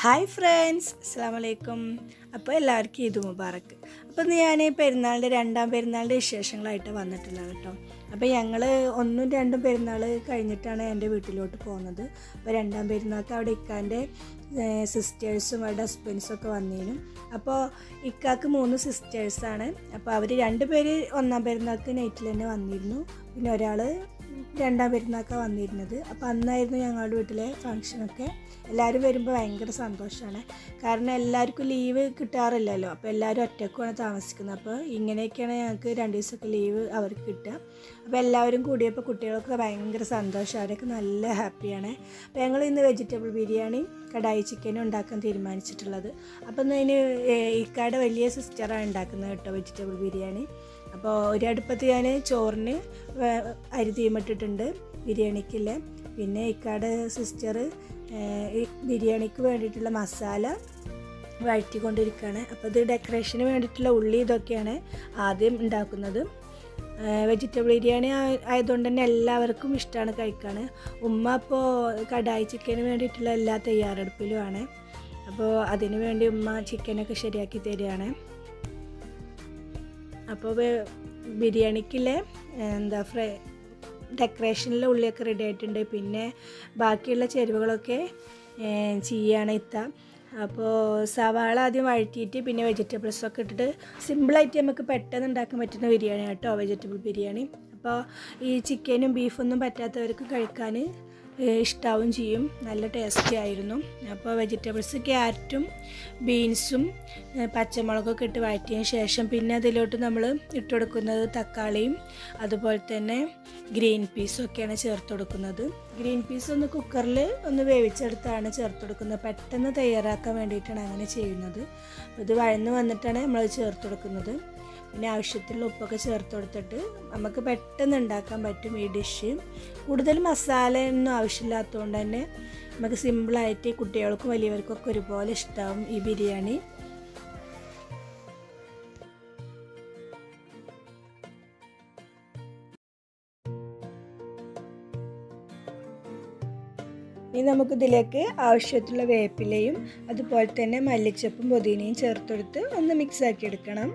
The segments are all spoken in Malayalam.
ഹായ് ഫ്രണ്ട്സ് അസ്സാം വലൈക്കും അപ്പോൾ എല്ലാവർക്കും ഈദ് മുബാറക്ക് അപ്പോൾ ഇന്ന് ഞാൻ പെരുന്നാളിൻ്റെ രണ്ടാം പെരുന്നാളിൻ്റെ വിശേഷങ്ങളായിട്ട് വന്നിട്ടുള്ളത് കേട്ടോ അപ്പോൾ ഞങ്ങൾ ഒന്നും രണ്ടും പെരുന്നാൾ കഴിഞ്ഞിട്ടാണ് എൻ്റെ വീട്ടിലോട്ട് പോകുന്നത് അപ്പോൾ രണ്ടാം പെരുന്നാൾക്ക് അവിടെ ഇക്കാൻ്റെ സിസ്റ്റേഴ്സും അവരുടെ ഹസ്ബൻഡ്സും ഒക്കെ വന്നിരുന്നു അപ്പോൾ ഇക്കാക്ക് മൂന്ന് സിസ്റ്റേഴ്സാണ് അപ്പോൾ അവർ രണ്ട് പേര് ഒന്നാം പെരുന്നാൾക്ക് നൈറ്റിൽ തന്നെ വന്നിരുന്നു പിന്നെ ഒരാൾ രണ്ടാം പെരുന്നാൾക്കാണ് വന്നിരുന്നത് അപ്പോൾ അന്നായിരുന്നു ഞങ്ങളുടെ വീട്ടിലെ ഫങ്ഷനൊക്കെ എല്ലാവരും വരുമ്പോൾ ഭയങ്കര സന്തോഷമാണ് കാരണം എല്ലാവർക്കും ലീവ് കിട്ടാറില്ലല്ലോ അപ്പോൾ എല്ലാവരും ഒറ്റക്കുമാണ് താമസിക്കുന്നത് അപ്പോൾ ഇങ്ങനെയൊക്കെയാണ് ഞങ്ങൾക്ക് രണ്ട് ദിവസമൊക്കെ ലീവ് അവർക്ക് കിട്ടുക അപ്പോൾ എല്ലാവരും കൂടിയപ്പോൾ കുട്ടികൾക്ക് ഭയങ്കര സന്തോഷം അവരൊക്കെ നല്ല ഹാപ്പിയാണ് അപ്പോൾ ഞങ്ങൾ ഇന്ന് വെജിറ്റബിൾ ബിരിയാണി കടായി ചിക്കനും ഉണ്ടാക്കാൻ തീരുമാനിച്ചിട്ടുള്ളത് അപ്പോൾ ഇന്ന് അതിന് ഇക്കാടെ വലിയ സിസ്റ്ററാണ് ഉണ്ടാക്കുന്നത് കേട്ടോ വെജിറ്റബിൾ ബിരിയാണി അപ്പോൾ ഒരു അടുപ്പത്ത് ഞാൻ ചോറിന് വേ- അരി തീമിട്ടിട്ടുണ്ട് ബിരിയാണിക്കുള്ള പിന്നെ ഇക്കാട് സിസ്റ്റർ ഈ ബിരിയാണിക്ക് വേണ്ടിയിട്ടുള്ള മസാല വഴറ്റിക്കൊണ്ടിരിക്കുകയാണ് അപ്പോൾ ഇത് ഡെക്കറേഷന് വേണ്ടിയിട്ടുള്ള ഉള്ളി ഇതൊക്കെയാണ് ആദ്യം ഉണ്ടാക്കുന്നത് വെജിറ്റബിൾ ബിരിയാണി ആയ- ആയതുകൊണ്ട് തന്നെ എല്ലാവർക്കും ഇഷ്ടമാണ് കഴിക്കാൻ ഉമ്മ അപ്പോൾ കടായി ചിക്കന് വേണ്ടിയിട്ടുള്ള എല്ലാ തയ്യാറെടുപ്പിലുമാണ് അപ്പോൾ അതിന് വേണ്ടി ഉമ്മ ചിക്കനൊക്കെ ശരിയാക്കി തരികയാണ് അപ്പോൾ വേ- ബിരിയാണിക്കുള്ള എന്താ ഫ്രൈ ഡെക്കറേഷനിലെ ഉള്ളിയൊക്കെ റെഡി ആയിട്ടുണ്ട് പിന്നെ ബാക്കിയുള്ള ചേരുവകളൊക്കെ ഏഹ്, ചെയ്യാണ് ഇത്ത അപ്പോൾ സവാള ആദ്യം വഴറ്റിയിട്ട് പിന്നെ വെജിറ്റബിൾസൊക്കെ ഇട്ടിട്ട് സിമ്പിളായിട്ട് നമുക്ക് പെട്ടെന്ന് ഉണ്ടാക്കാൻ പറ്റുന്ന ബിരിയാണി കേട്ടോ വെജിറ്റബിൾ ബിരിയാണി അപ്പോൾ ഈ ചിക്കനും ബീഫൊന്നും പറ്റാത്തവർക്ക് കഴിക്കാൻ ഇഷ്ടാവും ചെയ്യും നല്ല ടേസ്റ്റി ആയിരുന്നു അപ്പോൾ വെജിറ്റബിൾസ് ക്യാരറ്റും ബീൻസും ഏഹ് പച്ചമുളകൊക്കെ ഇട്ട് വഴറ്റിയതിന് ശേഷം പിന്നെ അതിലോട്ട് നമ്മൾ ഇട്ട് കൊടുക്കുന്നത് തക്കാളിയും അതുപോലെ തന്നെ ഗ്രീൻ പീസും ഒക്കെയാണ് ചേർത്ത് കൊടുക്കുന്നത് ഗ്രീൻ പീസ് ഒന്ന് കുക്കറിൽ ഒന്ന് വേവിച്ചെടുത്താണ് ചേർത്ത് കൊടുക്കുന്നത് പെട്ടെന്ന് തയ്യാറാക്കാൻ വേണ്ടിയിട്ടാണ് അങ്ങനെ ചെയ്യുന്നത് അപ്പോൾ ഇത് വഴന്ന് വന്നിട്ടാണ് നമ്മൾ ചേർത്ത് കൊടുക്കുന്നത് പിന്നെ ആവശ്യത്തിലുള്ള ഉപ്പൊക്കെ ചേർത്ത് കൊടുത്തിട്ട് നമുക്ക് പെട്ടെന്ന് ഉണ്ടാക്കാൻ പറ്റും ഈ ഡിഷ് കൂടുതൽ മസാല ഒന്നും ആവശ്യമില്ലാത്തതുകൊണ്ട് തന്നെ നമുക്ക് സിമ്പിളായിട്ട് കുട്ടികൾക്കും വലിയവർക്കൊക്കെ ഒരുപോലെ ഇഷ്ടമാവും ഈ ബിരിയാണി ഇനി നമുക്കിതിലേക്ക് ആവശ്യത്തിലുള്ള വേപ്പിലയും അതുപോലെ തന്നെ മല്ലിച്ചപ്പും പുതിനയും ചേർത്തെടുത്ത് ഒന്ന് മിക്സ് ആക്കി എടുക്കണം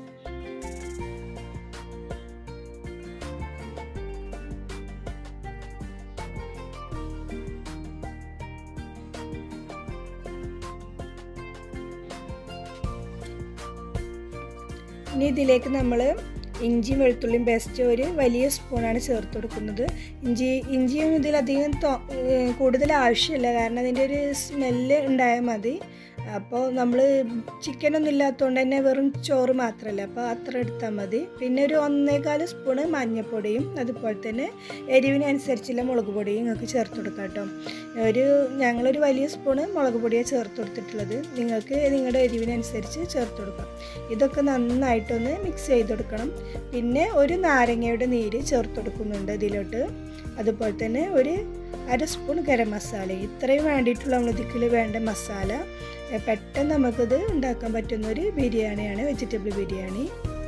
ഇനി ഇതിലേക്ക് നമ്മൾ ഇഞ്ചിയും വെളുത്തുള്ളിയും പേസ്റ്റ് ഒരു വലിയ സ്പൂണാണ് ചേർത്ത് കൊടുക്കുന്നത് ഇഞ്ചി ഇഞ്ചിയും ഇതിലധികം തോ- ഏഹ് കൂടുതൽ ആവശ്യമില്ല കാരണം അതിൻ്റെ ഒരു സ്മെല്ല് ഉണ്ടായാൽ മതി അപ്പോൾ നമ്മൾ ചിക്കനൊന്നും ഇല്ലാത്തതുകൊണ്ട് തന്നെ വെറും ചോറ് മാത്രമല്ല അപ്പോൾ അത്ര എടുത്താൽ മതി പിന്നെ ഒരു ഒന്നേകാൽ സ്പൂണ് മഞ്ഞൾപ്പൊടിയും അതുപോലെ തന്നെ എരിവിനനുസരിച്ചുള്ള മുളക് പൊടിയും നിങ്ങൾക്ക് ചേർത്ത് കൊടുക്കാം കേട്ടോ ഒരു ഞങ്ങളൊരു വലിയ സ്പൂണ് മുളക് പൊടിയാണ് ചേർത്ത് കൊടുത്തിട്ടുള്ളത് നിങ്ങൾക്ക് നിങ്ങളുടെ എരിവിനനുസരിച്ച് ചേർത്ത് കൊടുക്കാം ഇതൊക്കെ നന്നായിട്ടൊന്ന് മിക്സ് ചെയ്ത് കൊടുക്കണം പിന്നെ ഒരു നാരങ്ങയുടെ നീര് ചേർത്ത് കൊടുക്കുന്നുണ്ട് ഇതിലോട്ട് അതുപോലെ തന്നെ ഒരു അര സ്പൂൺ ഗരം മസാല ഇത്രയും വേണ്ടിയിട്ടുള്ള നമ്മൾ ഇതിൽ വേണ്ട മസാല എ, പെട്ടെന്ന് നമുക്കിത് ഉണ്ടാക്കാൻ പറ്റുന്ന ഒരു ബിരിയാണിയാണ് വെജിറ്റബിൾ ബിരിയാണി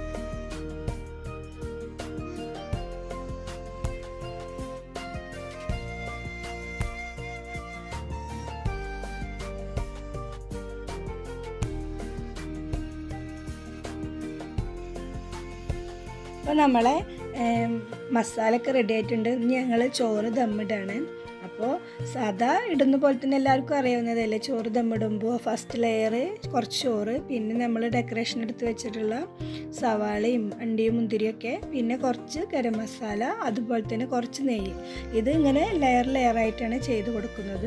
അപ്പോൾ നമ്മളെ ഏം, മസാലയൊക്കെ റെഡി ആയിട്ടുണ്ട് ഇനി ഞങ്ങൾ ചോറ് ദമ്മിടാണ് അപ്പോൾ സാധാ ഇടുന്ന പോലെ തന്നെ എല്ലാവർക്കും അറിയാവുന്നതല്ലേ ചോറ് ദമ്മിടുമ്പോൾ ഫസ്റ്റ് ലെയർ കുറച്ച് ചോറ് പിന്നെ നമ്മൾ ഡെക്കറേഷൻ എടുത്ത് വെച്ചിട്ടുള്ള സവാളയും അണ്ടിയും മുന്തിരിയൊക്കെ പിന്നെ കുറച്ച് ഗരം മസാല അതുപോലെ തന്നെ കുറച്ച് നെയ്യ് ഇത് ഇങ്ങനെ ലെയർ ലെയർ ആയിട്ടാണ് ചെയ്ത് കൊടുക്കുന്നത്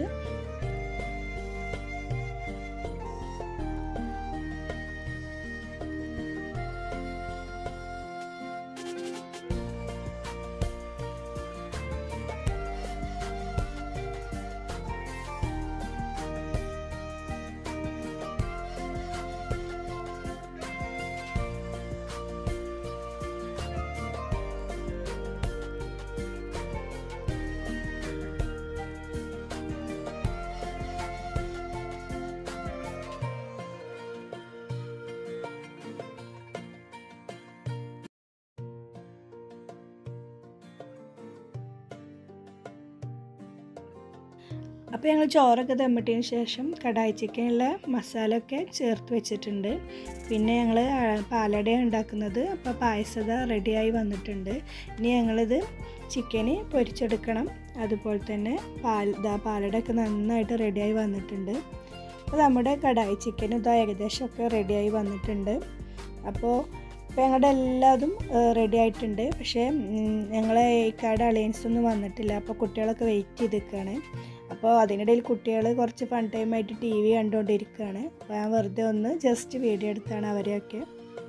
അപ്പോൾ ഞങ്ങൾ ചോറൊക്കെ ദമ്മിട്ടതിന് ശേഷം കടായി ചിക്കനുള്ള മസാല ഒക്കെ ചേർത്ത് വെച്ചിട്ടുണ്ട് പിന്നെ ഞങ്ങൾ പാലട ഉണ്ടാക്കുന്നത് അപ്പോൾ പായസത റെഡിയായി വന്നിട്ടുണ്ട് ഇനി ഞങ്ങളിത് ചിക്കന് പൊരിച്ചെടുക്കണം അതുപോലെ തന്നെ പാൽ ഇതാ പാലട ഒക്കെ നന്നായിട്ട് റെഡിയായി വന്നിട്ടുണ്ട് അപ്പോൾ നമ്മുടെ കടായി ചിക്കൻ ഇതാ ഏകദേശം ഒക്കെ റെഡിയായി വന്നിട്ടുണ്ട് അപ്പോൾ ഇപ്പോൾ ഞങ്ങളുടെ എല്ലാതും റെഡി ആയിട്ടുണ്ട് പക്ഷേ ഞങ്ങളെ ഇക്കാട് അലയൻസ് ഒന്നും വന്നിട്ടില്ല അപ്പോൾ കുട്ടികളൊക്കെ വെയിറ്റ് ചെയ്ത് നിൽക്കുകയാണ് അപ്പോൾ അതിനിടയിൽ കുട്ടികൾ കുറച്ച് ഫൺ ടൈമായിട്ട് ടി വി കണ്ടുകൊണ്ടിരിക്കുകയാണ് അപ്പോൾ ഞാൻ വെറുതെ ഒന്ന് ജസ്റ്റ് വീഡിയോ എടുത്താണ് അവരെയൊക്കെ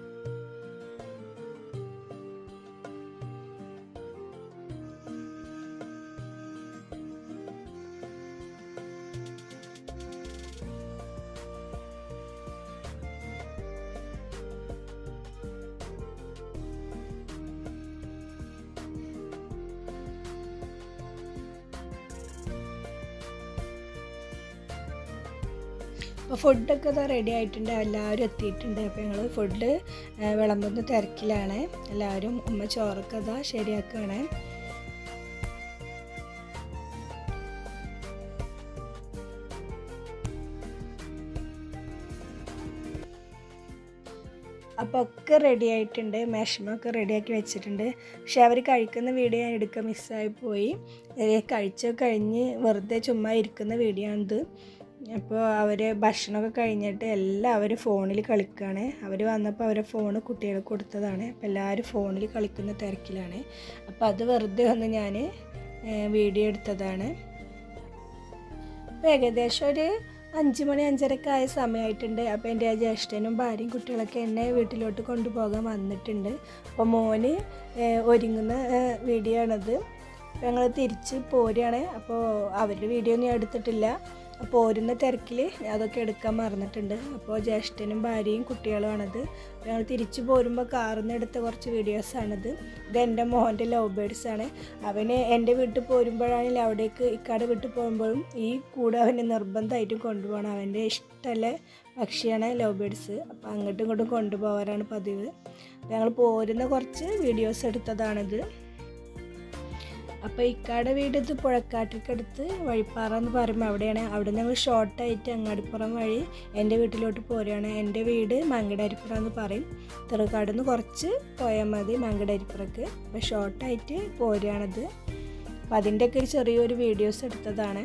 അപ്പോൾ ഫുഡൊക്കെ ഇതാ റെഡി ആയിട്ടുണ്ട് എല്ലാവരും എത്തിയിട്ടുണ്ട് അപ്പോൾ ഞങ്ങൾ ഫുഡ് വിളമ്പുന്ന തിരക്കിലാണ് എല്ലാവരും ഉമ്മ ചോറൊക്കെ ഇതാ ശരിയാക്കുകയാണ് അപ്പോൾ ഒക്കെ റെഡി ആയിട്ടുണ്ട് മേഷമൊക്കെ റെഡിയാക്കി വെച്ചിട്ടുണ്ട് പക്ഷെ അവർ കഴിക്കുന്ന വീഡിയോ ഞാൻ എടുക്കാൻ മിസ്സായി പോയി കഴിച്ച് കഴിഞ്ഞ് വെറുതെ ചുമ്മാ ഇരിക്കുന്ന വീഡിയോ ആണിത് അപ്പോൾ അവർ ഭക്ഷണമൊക്കെ കഴിഞ്ഞിട്ട് എല്ലാവരും ഫോണിൽ കളിക്കുകയാണ് അവർ വന്നപ്പോൾ അവരെ ഫോൺ കുട്ടികൾക്ക് കൊടുത്തതാണ് അപ്പോൾ എല്ലാവരും ഫോണിൽ കളിക്കുന്ന തിരക്കിലാണ് അപ്പോൾ അത് വെറുതെ ഒന്ന് ഞാൻ വീഡിയോ എടുത്തതാണ് അപ്പോൾ ഏകദേശം ഒരു അഞ്ച് മണി അഞ്ചരക്ക് ആയ സമയമായിട്ടുണ്ട് അപ്പോൾ എൻ്റെ ജ്യേഷ്ഠനും ഭാര്യയും കുട്ടികളൊക്കെ എന്നെ വീട്ടിലോട്ട് കൊണ്ടുപോകാൻ വന്നിട്ടുണ്ട് അപ്പോൾ മോന് ഒരുങ്ങുന്ന വീഡിയോ ആണത് അപ്പോൾ ഞങ്ങൾ തിരിച്ച് പോരുകയാണ് അപ്പോൾ അവരുടെ വീഡിയോ ഒന്നും ഞാൻ എടുത്തിട്ടില്ല പോരുന്ന തിരക്കിൽ അതൊക്കെ എടുക്കാൻ മറന്നിട്ടുണ്ട് അപ്പോൾ ജ്യേഷ്ഠനും ഭാര്യയും കുട്ടികളുമാണത് ഞങ്ങൾ തിരിച്ചു പോരുമ്പോൾ കാറിൽ നിന്ന് എടുത്ത കുറച്ച് വീഡിയോസാണിത് ഇത് എൻ്റെ മോൻ്റെ ലവ് ബേഡ്സ് ആണ് അവന് എൻ്റെ വീട്ടിൽ പോരുമ്പോഴാണെങ്കിൽ അവിടേക്ക് ഇക്കാടെ വീട്ടിൽ പോകുമ്പോഴും ഈ കൂടെ അവന് നിർബന്ധമായിട്ടും കൊണ്ടുപോകണം അവൻ്റെ ഇഷ്ടമല്ല പക്ഷിയാണ് ലവ് ബേഡ്സ് അപ്പോൾ അങ്ങോട്ടും ഇങ്ങോട്ടും കൊണ്ടുപോകാറാണ് പതിവ് ഞങ്ങൾ പോരുന്ന കുറച്ച് വീഡിയോസ് എടുത്തതാണിത് അപ്പോൾ ഇക്കാടെ വീട് ഇത് പുഴക്കാട്ടിക്കടുത്ത് വഴിപ്പാറ എന്ന് പറയുമ്പോൾ അവിടെയാണ് അവിടെ ഞങ്ങൾ ഷോർട്ടായിട്ട് അങ്ങാടിപ്പുറം വഴി എൻ്റെ വീട്ടിലോട്ട് പോരുകയാണ് എൻ്റെ വീട് മങ്കടരിപ്പുറ എന്ന് പറയും തെറുകാട് നിന്ന് കുറച്ച് പോയാൽ മതി മങ്കടരിപ്പുറക്ക് അപ്പോൾ ഷോർട്ടായിട്ട് പോരുകയാണത് അപ്പോൾ അതിൻ്റെയൊക്കെ ഒരു ചെറിയൊരു വീഡിയോസ് എടുത്തതാണ്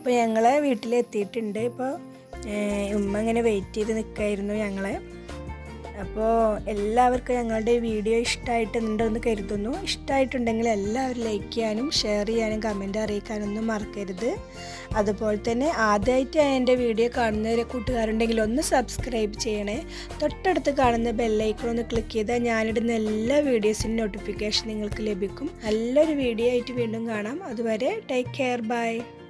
അപ്പോൾ ഞങ്ങളെ വീട്ടിലെത്തിയിട്ടുണ്ട് ഇപ്പോൾ ഉമ്മ ഇങ്ങനെ വെയിറ്റ് ചെയ്ത് നിൽക്കായിരുന്നു ഞങ്ങളെ അപ്പോൾ എല്ലാവർക്കും ഞങ്ങളുടെ വീഡിയോ ഇഷ്ടമായിട്ടുണ്ടെന്ന് കരുതുന്നു ഇഷ്ടമായിട്ടുണ്ടെങ്കിൽ എല്ലാവരും ലൈക്ക് ചെയ്യാനും ഷെയർ ചെയ്യാനും കമൻറ്റ് അറിയിക്കാനൊന്നും മറക്കരുത് അതുപോലെ തന്നെ ആദ്യമായിട്ട് എൻ്റെ വീഡിയോ കാണുന്ന കൂട്ടുകാരുണ്ടെങ്കിൽ ഒന്ന് സബ്സ്ക്രൈബ് ചെയ്യണേ തൊട്ടടുത്ത് കാണുന്ന ബെല്ലൈക്കൺ ഒന്ന് ക്ലിക്ക് ചെയ്താൽ ഞാനിടുന്ന എല്ലാ വീഡിയോസിനും നോട്ടിഫിക്കേഷൻ നിങ്ങൾക്ക് ലഭിക്കും നല്ലൊരു വീഡിയോ ആയിട്ട് വീണ്ടും കാണാം അതുവരെ ടേക്ക് കെയർ ബൈ